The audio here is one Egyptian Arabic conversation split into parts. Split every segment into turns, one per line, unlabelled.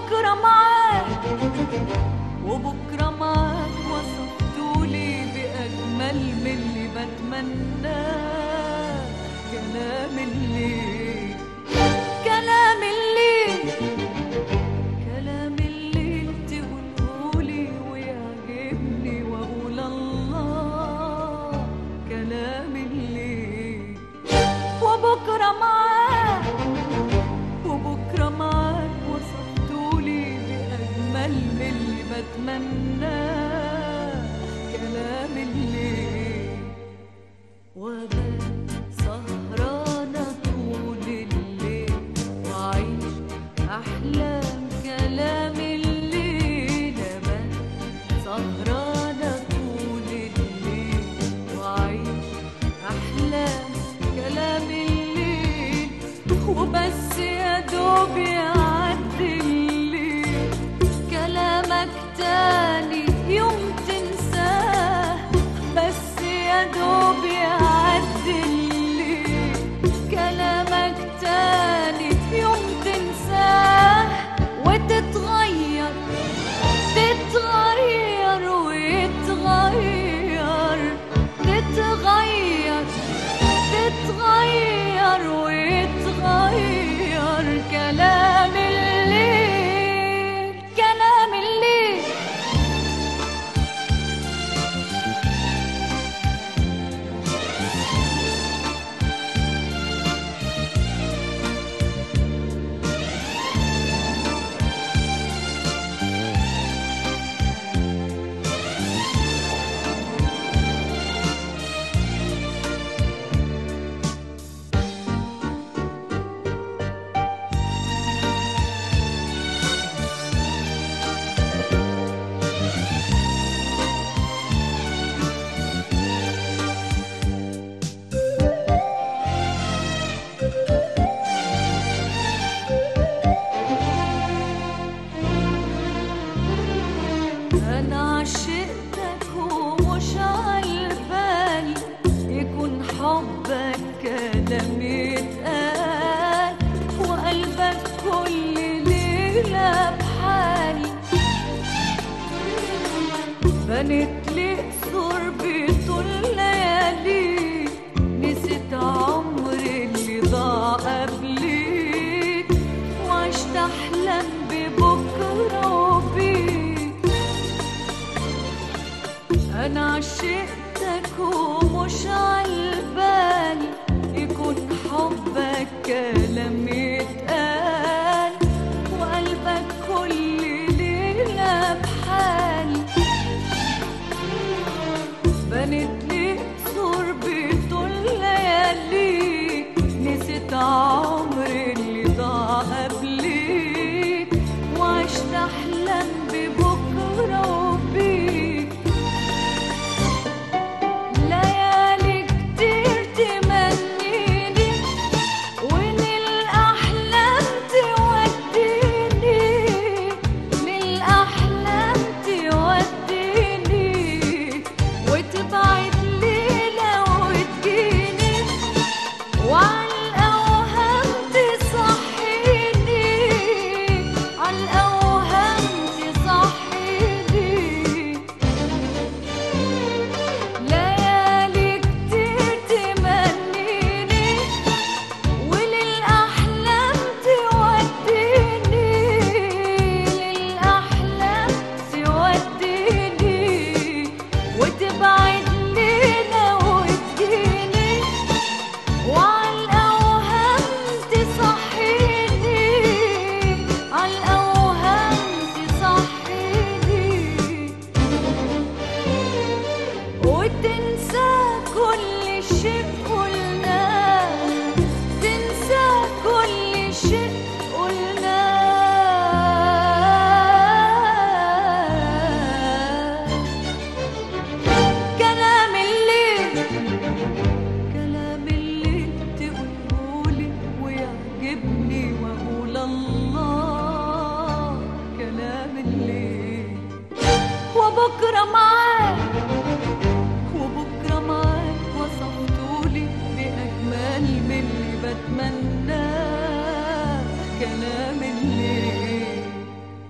وبكرة معاك وبكرة معاك وصفتولي بأجمل من اللي بتمناه كلام الليل كلام الليل كلام الليل تقولهولي ويعجبني واقول الله كلام الليل وبكرة معاك وبكرة معاك وصفتولي بأجمل من اللي بتمناه كلام الليل وبات سهرانة طول الليل وأعيش أحلام كلام الليل بات سهرانة طول الليل وأعيش أحلام كلام الليل وبس يا دوب يعدي الليل كلامك تاني يوم تنساه بس يا دوب يعدي الليل كلامك تاني يوم تنساه وتتغير تتغير ويتغير تتغير تتغير ويتغير كلام الليل كلام الليل أنا عشقتك ومش عالبال يكون حبك كلام يتقال وقلبك كل ليلة بحالي بنت لي قصور بطول ليالي نسيت عمري اللي ضاع قبليك وعشت أحلم ببكرة وبيك أنا عشقتك ومش عالبال يكون حبك كلام يتقال وقلبك كل ليلة بحالي بنت لي قصور بطول ليالي نسيت عمري اللي ضاع قبليك وعشت أحلم ببكرة وبيك ليالي كتير تمنيني وللأحلام توديني للأحلام توديني وتبعد ليلة وتجيني وعالأوهام تصحيني عالأوهام تصحيني ليالي كتير تمنيني وللأحلام توديني للأحلام توديني وتبعد ليلة وتجيني وعالأوهام تصحيني عالأوهام تصحيني وتنسى كل شيء قلناه تنسى كل شيء قلناه كلام الليل كلام الليل تقولهولي ويعجبني واقول الله كلام الليل وبكره معاك وبكره معاك وصفتولي بأجمل من اللي بتمناه كلام الليل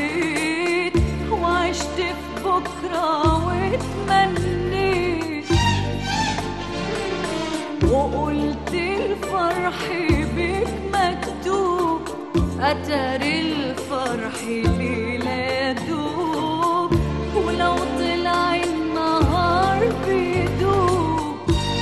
حبيت وعشت في بكرة واتمنيت وقلت الفرح بيك مكتوب أتاري الفرح ليلة يدوب ولو طلع النهار بيدوب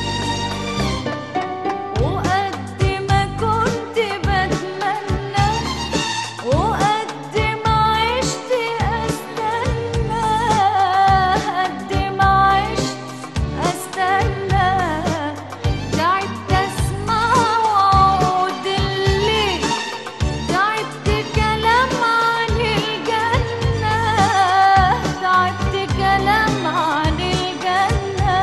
وقد ما كنت بتمنى وقد ما عشت استنى قد ما عشت استنى تعبت اسمع وعود الليل تعبت كلام عن الجنة تعبت كلام عن الجنة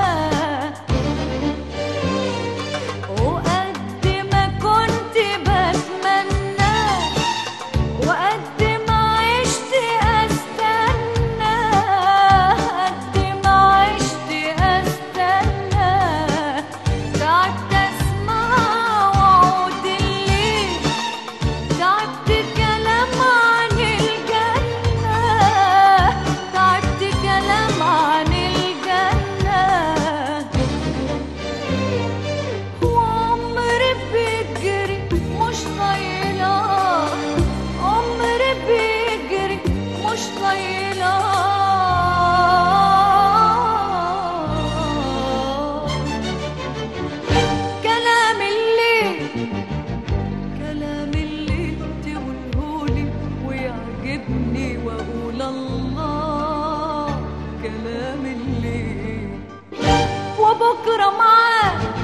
وقد ما كنت بتمنى وقد ما عشت استنى قد ما عشت استنى تعبت اسمع وعود الليل تعبت كلام عن الجنة تعبت كلام عن الجنة وعمري بيجري مش طايلة عمري بيجري مش طايلة كلام الليل كلام اللي تقولهولي ويعجبني واقول الله كلام الليل وبكره معاك